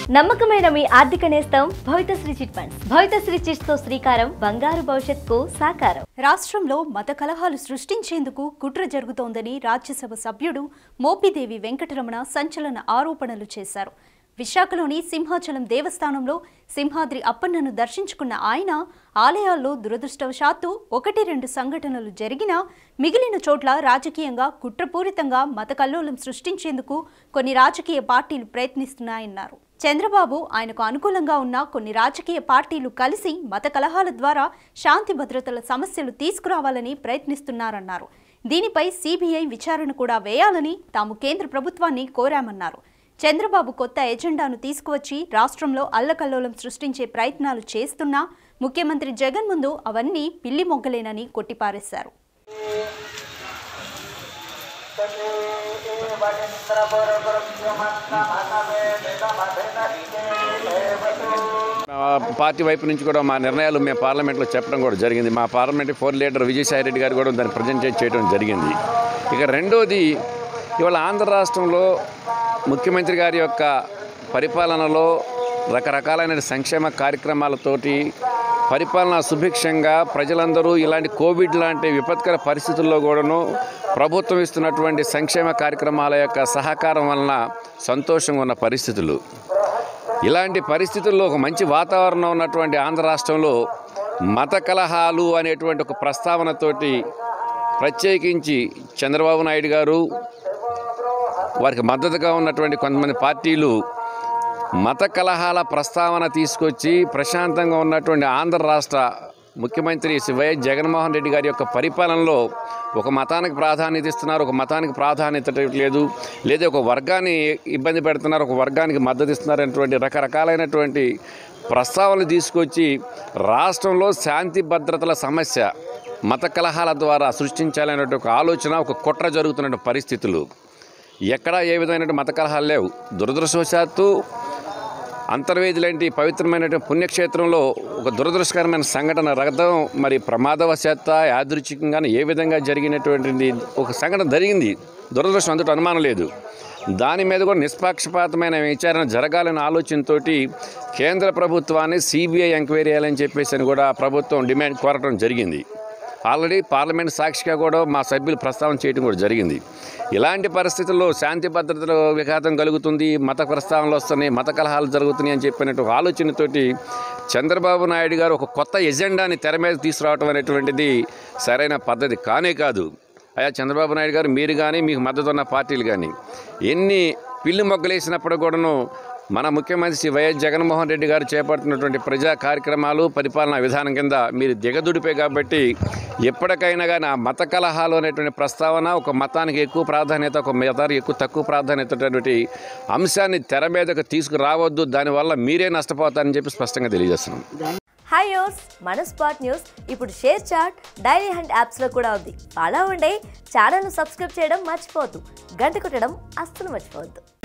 నమ్మకమైన మీ ఆర్థిక నేస్తం Bhavitasri chit funds Bhavitasri chits తో శ్రీకారం బంగారు భవిష్యత్తుకు సాకారం రాష్ట్రంలో మత కలహాలు సృష్టించేందుకు కుట్ర జరుగుతోందని రాజ్యసభ సభ్యుడు మోపిదేవి వెంకటరమణ సంచలన ఆరోపణలు చేశారు విశాఖలోని సింహాచలం దేవస్థానంలో సింహాద్రి అప్పన్నను దర్శించుకున్న ఆయన ఆలయాల్లో దురదృష్టవశాత్తు ఒకటి రెండు సంఘటనలు జరిగినా మిగిలిన చోట్ల రాజకీయంగా కుట్రపూరితంగా మత కల్లోలం సృష్టించేందుకు కొన్ని రాజకీయ పార్టీలు ప్రయత్నిస్తున్నాయన్నారు చంద్రబాబు ఆయనకు అనుకూలంగా ఉన్న కొన్ని రాజకీయ పార్టీలు కలిసి మత కలహాల ద్వారా శాంతి భద్రతల సమస్యలు తీసుకురావాలని ప్రయత్నిస్తున్నారన్నారు దీనిపై సిబిఐ విచారణ కూడా వేయాలని తాము కేంద్ర ప్రభుత్వాన్ని కోరామన్నారు చంద్రబాబు కొత్త ఎజెండాను తీసుకువచ్చి రాష్ట్రంలో అల్లకల్లోలం సృష్టించే ప్రయత్నాలు చేస్తున్నా ముఖ్యమంత్రి జగన్ ముందు అవన్నీ పిల్లి మొగ్గలేనని కొట్టిపారేశారు మా పార్టీ వైపు నుంచి కూడా మా నిర్ణయాలు మేము పార్లమెంట్లో చెప్పడం కూడా జరిగింది మా parliament floor leader Vijayasai Reddy గారు కూడా దాన్ని ప్రజెంట్ చేయడం జరిగింది ఇక రెండోది ఇవాళ ఆంధ్ర రాష్ట్రంలో ముఖ్యమంత్రి గారి యొక్క పరిపాలనలో రకరకాలైన సంక్షేమ కార్యక్రమాలతోటి పరిపాలన సుభిక్షంగా ప్రజలందరూ ఇలాంటి కోవిడ్ లాంటి విపత్కర పరిస్థితుల్లో కూడాను ప్రభుత్వం ఇస్తున్నటువంటి సంక్షేమ కార్యక్రమాల యొక్క సహకారం వలన సంతోషంగా ఉన్న పరిస్థితులు ఇలాంటి పరిస్థితుల్లో ఒక మంచి వాతావరణం ఉన్నటువంటి ఆంధ్ర రాష్ట్రంలో మత కలహాలు అనేటువంటి ఒక ప్రస్తావనతోటి ప్రత్యేకించి చంద్రబాబు నాయుడు గారు వారికి మద్దతుగా ఉన్నటువంటి కొంతమంది పార్టీలు మత కలహాల ప్రస్తావన తీసుకొచ్చి ప్రశాంతంగా ఉన్నటువంటి ఆంధ్ర రాష్ట్ర ముఖ్యమంత్రి శ్రీ వైఎస్ జగన్మోహన్ రెడ్డి గారి యొక్క పరిపాలనలో ఒక మతానికి ప్రాధాన్యత ఇస్తున్నారు ఒక మతానికి ప్రాధాన్యత లేదు లేదా ఒక వర్గాన్ని ఇబ్బంది పెడుతున్నారు ఒక వర్గానికి మద్దతు ఇస్తున్నారు అనేటువంటి రకరకాలైనటువంటి ప్రస్తావనలు తీసుకొచ్చి రాష్ట్రంలో శాంతి భద్రతల సమస్య మత కలహాల ద్వారా సృష్టించాలనేటువంటి ఒక ఆలోచన ఒక కుట్ర జరుగుతున్న పరిస్థితులు ఎక్కడా ఏ విధమైన మత కలహాలు లేవు దురదృష్టవశాత్తు అంతర్వేది లాంటి పవిత్రమైనటువంటి పుణ్యక్షేత్రంలో ఒక దురదృష్టకరమైన సంఘటన రగతం మరి ప్రమాదవశాత్త యాదృచ్ఛికంగా ఏ విధంగా జరిగినటువంటిది ఒక సంఘటన జరిగింది దురదృష్టం అందుకు అనుమానం లేదు దాని మీద కూడా నిష్పక్షపాతమైన విచారణ జరగాలనే ఆలోచనతోటి కేంద్ర ప్రభుత్వాన్ని సిబిఐ ఎంక్వైరీ చేయాలని చెప్పేసి అని కూడా ప్రభుత్వం డిమాండ్ కోరటం జరిగింది ఆల్రెడీ పార్లమెంట్ సాక్షిగా కూడా మా సభ్యులు ప్రస్తావన చేయడం కూడా జరిగింది ఇలాంటి పరిస్థితుల్లో శాంతి భద్రతల విఘాతం కలుగుతుంది మత ప్రస్తావనలు వస్తున్నాయి మత కలహాలు జరుగుతున్నాయి అని చెప్పినట్టు ఒక ఆలోచనతోటి చంద్రబాబు నాయుడు గారు ఒక కొత్త ఎజెండాని తెర మీద తీసుకురావడం అనేటువంటిది సరైన పద్ధతి కానే కాదు అయా చంద్రబాబు నాయుడు గారు మీరు కానీ మీకు మద్దతు ఉన్న పార్టీలు కానీ ఎన్ని పిల్లి మొగ్గలేసినప్పుడు కూడాను మన ముఖ్యమంత్రి శ్రీ వైఎస్ జగన్మోహన్ రెడ్డి గారు చేపడుతున్నటువంటి ప్రజా కార్యక్రమాలు పరిపాలనా విధానం కింద మీరు దిగదుడిపే కాబట్టి ఎప్పటికైనా కానీ ఆ మత కలహాలు అనేటువంటి ప్రస్తావన ఒక మతానికి ఎక్కువ ప్రాధాన్యత ఒక మతానికి ఎక్కువ తక్కువ ప్రాధాన్యత ఉన్నటువంటి అంశాన్ని తెర మీదకు తీసుకురావద్దు దానివల్ల మీరే నష్టపోతారని చెప్పి స్పష్టంగా తెలియజేస్తున్నాం హాయ్ యోస్ మన స్పాట్ న్యూస్ ఇప్పుడు ShareChat Dailyhunt apps లో కూడా ఉంది ఫాలో ఉండే ఛానల్ ను సబ్స్క్రైబ్ చేయడం మర్చిపోవద్దు గంట కొట్టడం అస్సలు మర్చిపోవద్దు